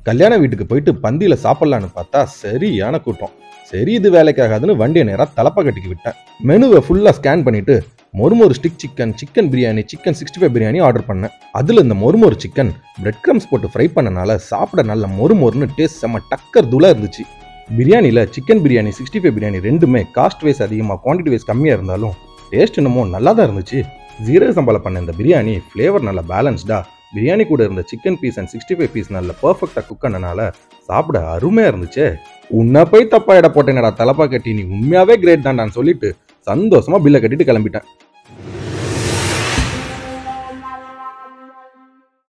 கல்யாண வீட்டுக்கு போயிட்டு பந்தியில சாப்பிடலான்னு பார்த்தா சரியான கூட்டம் சரி இது வேலைக்காகாதுன்னு வண்டியை நேரா தலப்பா கட்டிக்கு விட்டேன் மெனுவை ஃபுல்லா ஸ்கேன் பண்ணிட்டு மொறுமொறு stick chicken chicken biryani chicken sixty five biryani order பண்ணேன் அதுல இந்த மொறுமொறு சிக்கன் பிரெட் கிரம்ஸ் போட்டு ஃப்ரை பண்ணனால சாப்பிட நல்ல மொறுமொறுன்னு டேஸ்ட் செம்ம டக்கர் தூளா இருந்துச்சு பிரியாணியில் chicken biryani sixty five biryani ரெண்டுமே காஸ்ட் வைஸ் அதிகமாக குவான்டிட்டி வைஸ் கம்மியாக இருந்தாலும் டேஸ்ட் என்னமோ நல்லா தான் இருந்துச்சு ஜீரக சம்பால பண்ண இந்த பிரியாணி ஃப்ளேவர் நல்லா பேலன்ஸ்டா பிரியாணி கூட இருந்த chicken piece and sixty five piece நல்ல பர்ஃபெக்டாக குக் பண்ணனால சாப்பிட அருமையாக இருந்துச்சு உன்னை போய் தப்பா இட போட்டேனடா தலப்பா கட்டி நீ உண்மையாவே கிரேட் தான்டான்னு சொல்லிட்டு சந்தோஷமா பில்லை கட்டிட்டு கிளம்பிட்டேன்